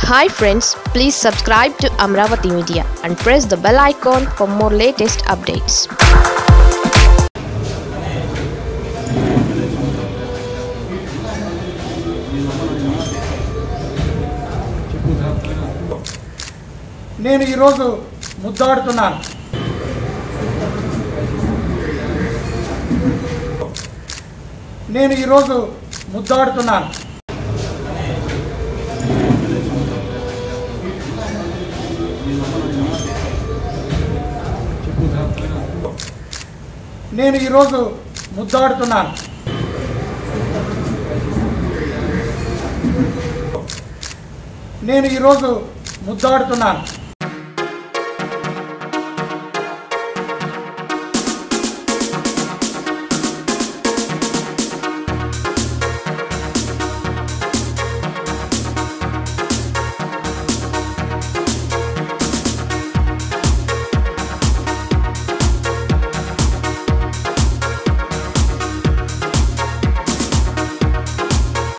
hi friends please subscribe to Amaravati media and press the bell icon for more latest updates నేను ఈరోజు ముద్దాడుతున్నాను నేను ఈరోజు ముద్దాడుతున్నాను నేను ఈరోజు ముద్దాడుతున్నాను నేను ఈరోజు ముద్దాడుతున్నాను